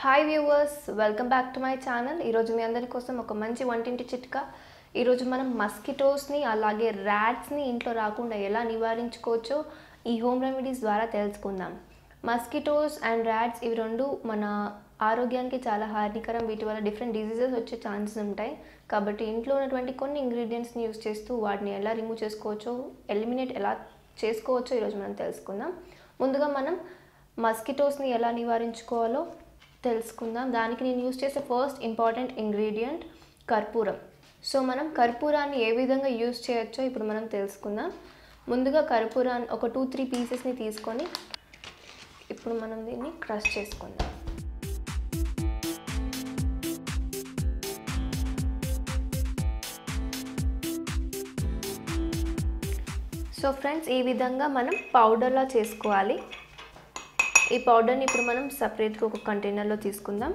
hi viewers welcome back to my channel ఈరోజు మీ అందరి కోసం ఒక మంచి వంటింటి చిట్కా ఈరోజు మనం మస్కిటోస్ని అలాగే ర్యాట్స్ని ఇంట్లో రాకుండా ఎలా నివారించుకోవచ్చో ఈ హోమ్ రెమెడీస్ ద్వారా తెలుసుకుందాం మస్కిటోస్ అండ్ ర్యాట్స్ ఇవి రెండు మన ఆరోగ్యానికి చాలా హానికరం వీటి వల్ల డిఫరెంట్ డిసీజెస్ వచ్చే ఛాన్సెస్ ఉంటాయి కాబట్టి ఇంట్లో ఉన్నటువంటి కొన్ని ఇంగ్రీడియంట్స్ని యూస్ చేస్తూ వాటిని ఎలా రిమూవ్ చేసుకోవచ్చో ఎలిమినేట్ ఎలా చేసుకోవచ్చో ఈరోజు మనం తెలుసుకుందాం ముందుగా మనం మస్కిటోస్ని ఎలా నివారించుకోవాలో తెలుసుకుందాం దానికి నేను యూస్ చేసే ఫస్ట్ ఇంపార్టెంట్ ఇంగ్రీడియంట్ కర్పూరం సో మనం కర్పూరాన్ని ఏ విధంగా యూస్ చేయొచ్చో ఇప్పుడు మనం తెలుసుకుందాం ముందుగా కర్పూరాన్ని ఒక టూ త్రీ పీసెస్ని తీసుకొని ఇప్పుడు మనం దీన్ని క్రష్ చేసుకుందాం సో ఫ్రెండ్స్ ఈ విధంగా మనం పౌడర్లా చేసుకోవాలి ఈ పౌడర్ని ఇప్పుడు మనం సపరేట్గా ఒక కంటైనర్లో తీసుకుందాం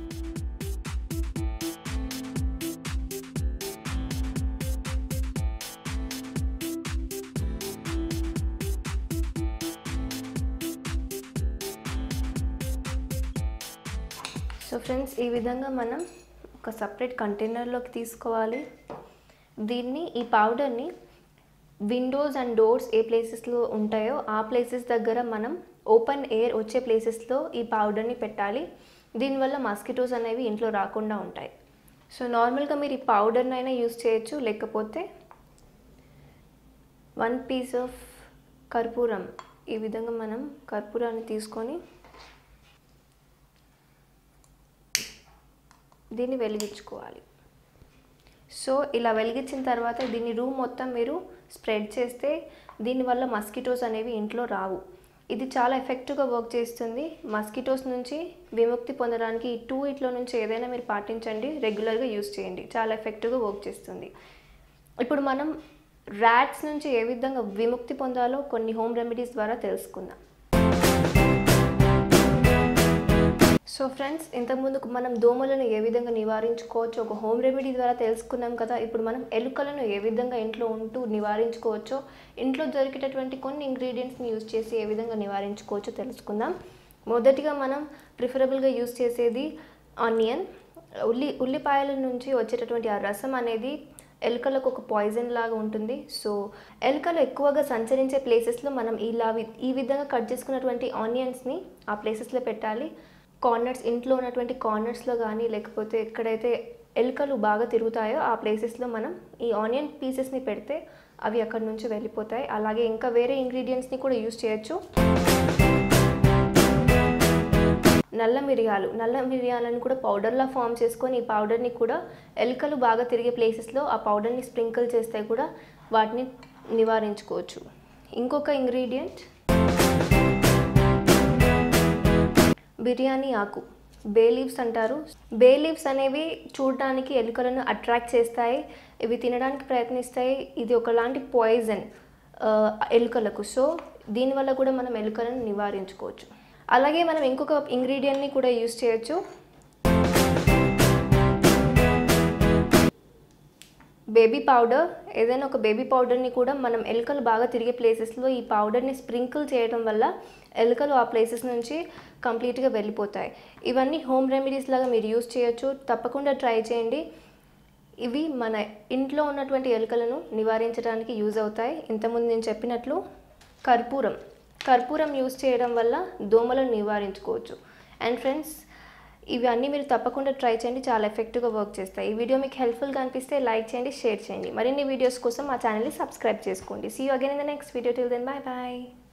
సో ఫ్రెండ్స్ ఈ విధంగా మనం ఒక సపరేట్ కంటైనర్లోకి తీసుకోవాలి దీన్ని ఈ పౌడర్ని విండోస్ అండ్ డోర్స్ ఏ ప్లేసెస్లో ఉంటాయో ఆ ప్లేసెస్ దగ్గర మనం ఓపెన్ ఎయిర్ వచ్చే ప్లేసెస్లో ఈ పౌడర్ని పెట్టాలి దీనివల్ల మస్కిటోస్ అనేవి ఇంట్లో రాకుండా ఉంటాయి సో నార్మల్గా మీరు ఈ పౌడర్ని అయినా యూస్ చేయొచ్చు లేకపోతే వన్ పీస్ ఆఫ్ కర్పూరం ఈ విధంగా మనం కర్పూరాన్ని తీసుకొని దీన్ని వెలిగించుకోవాలి సో ఇలా వెలిగించిన తర్వాత దీన్ని రూమ్ మొత్తం మీరు స్ప్రెడ్ చేస్తే దీనివల్ల మస్కిటోస్ అనేవి ఇంట్లో రావు ఇది చాలా ఎఫెక్టివ్గా వర్క్ చేస్తుంది మస్కిటోస్ నుంచి విముక్తి పొందడానికి ఈ టూ ఇట్లో నుంచి ఏదైనా మీరు పాటించండి రెగ్యులర్గా యూస్ చేయండి చాలా ఎఫెక్టివ్గా వర్క్ చేస్తుంది ఇప్పుడు మనం ర్యాట్స్ నుంచి ఏ విధంగా విముక్తి పొందాలో కొన్ని హోమ్ రెమెడీస్ ద్వారా తెలుసుకుందాం సో ఫ్రెండ్స్ ఇంతకుముందు మనం దోమలను ఏ విధంగా నివారించుకోవచ్చు ఒక హోమ్ రెమెడీ ద్వారా తెలుసుకున్నాం కదా ఇప్పుడు మనం ఎలుకలను ఏ విధంగా ఇంట్లో ఉంటూ నివారించుకోవచ్చో ఇంట్లో దొరికేటటువంటి కొన్ని ఇంగ్రీడియంట్స్ని యూజ్ చేసి ఏ విధంగా నివారించుకోవచ్చో తెలుసుకుందాం మొదటిగా మనం ప్రిఫరబుల్గా యూజ్ చేసేది ఆనియన్ ఉల్లి ఉల్లిపాయల నుంచి వచ్చేటటువంటి ఆ రసం అనేది ఎలుకలకు ఒక పాయిజన్ లాగా ఉంటుంది సో ఎలుకలు ఎక్కువగా సంచరించే ప్లేసెస్లో మనం ఇలా ఈ విధంగా కట్ చేసుకున్నటువంటి ఆనియన్స్ని ఆ ప్లేసెస్లో పెట్టాలి కార్నర్స్ ఇంట్లో ఉన్నటువంటి కార్నర్స్లో కానీ లేకపోతే ఎక్కడైతే ఎలుకలు బాగా తిరుగుతాయో ఆ ప్లేసెస్లో మనం ఈ ఆనియన్ పీసెస్ని పెడితే అవి అక్కడ నుంచి వెళ్ళిపోతాయి అలాగే ఇంకా వేరే ఇంగ్రీడియంట్స్ని కూడా యూస్ చేయొచ్చు నల్ల మిరియాలు నల్ల మిరియాలను కూడా పౌడర్లా ఫామ్ చేసుకొని ఈ పౌడర్ని కూడా ఎలుకలు బాగా తిరిగే ప్లేసెస్లో ఆ పౌడర్ని స్ప్రింకిల్ చేస్తే కూడా వాటిని నివారించుకోవచ్చు ఇంకొక ఇంగ్రీడియంట్ బిర్యానీ ఆకు బే లీవ్స్ అంటారు బే లీవ్స్ అనేవి చూడడానికి ఎలుకలను అట్రాక్ట్ చేస్తాయి ఇవి తినడానికి ప్రయత్నిస్తాయి ఇది ఒకలాంటి పాయిజన్ ఎలుకలకు సో దీనివల్ల కూడా మనం ఎలుకలను నివారించుకోవచ్చు అలాగే మనం ఇంకొక ఇంగ్రీడియంట్ని కూడా యూస్ చేయొచ్చు బేబీ పౌడర్ ఏదైనా ఒక బేబీ పౌడర్ని కూడా మనం ఎలుకలు బాగా తిరిగే ప్లేసెస్లో ఈ పౌడర్ని స్ప్రింకిల్ చేయడం వల్ల ఎలుకలు ఆ ప్లేసెస్ నుంచి కంప్లీట్గా వెళ్ళిపోతాయి ఇవన్నీ హోమ్ రెమెడీస్ లాగా మీరు యూస్ చేయొచ్చు తప్పకుండా ట్రై చేయండి ఇవి మన ఇంట్లో ఉన్నటువంటి ఎలుకలను నివారించడానికి యూజ్ అవుతాయి ఇంతకుముందు నేను చెప్పినట్లు కర్పూరం కర్పూరం యూస్ చేయడం వల్ల దోమలను నివారించుకోవచ్చు అండ్ ఫ్రెండ్స్ ఇవి అన్నీ మీరు తప్పకుండా ట్రై చేయండి చాలా ఎఫెక్టివ్గా వర్క్ చేస్తాయి ఈ వీడియో మీకు హెల్ప్ఫుల్గా అనిపిస్తే లైక్ చేయండి షేర్ చేయండి మరిన్ని వీడియోస్ కోసం మా ఛానల్ని సబ్స్క్రైబ్ చేసుకోండి see you again in the next video till then bye bye